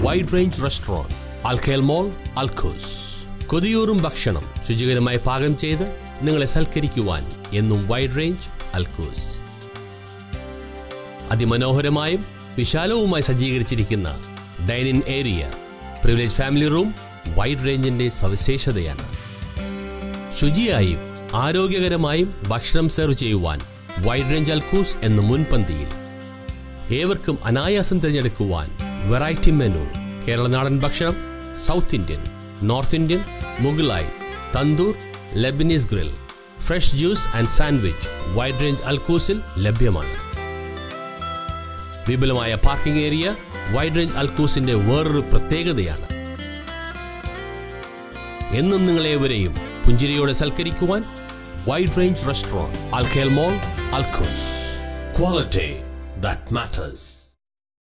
wide range restaurant Al Khail mall Al Quoz കൊതിയൂറും ഭക്ഷണം ശുചികരമായി പാകം ചെയ്ത് നിങ്ങളെ സൽക്കരിക്കുവാൻ എന്നും വൈഡ് റേഞ്ച് അൽഖൂസ് അതിമനോഹരമായും വിശാലവുമായി സജ്ജീകരിച്ചിരിക്കുന്ന dining area privilege family room wide റേഞ്ചിന്റെ സവിശേഷതയാണ് ശുചിയായും ആരോഗ്യകരമായും ഭക്ഷണം സെർവ് ചെയ്യുവാൻ വൈഡ് റേഞ്ച് അൽക്കൂസ് എന്ന മുൻപന്തിയിൽ ഏവർക്കും അനായാസം തിരഞ്ഞെടുക്കുവാൻ വെറൈറ്റി മെനു കേരള നാടൻ ഭക്ഷണം south Indian north Indian Mughlai tandoor Lebanese grill fresh juice and sandwich wide range അൽക്കൂസിൽ ലഭ്യമാണ് വിപുലമായ പാർക്കിംഗ് ഏരിയ വൈഡ് റേഞ്ച് അൽക്കൂസിന്റെ വേറൊരു പ്രത്യേകതയാണ് എന്നും നിങ്ങളേവരെയും പുഞ്ചിരിയോടെ സൽക്കരിക്കുവാൻ wide range restaurant Al Khail mall Al Quoz quality that matters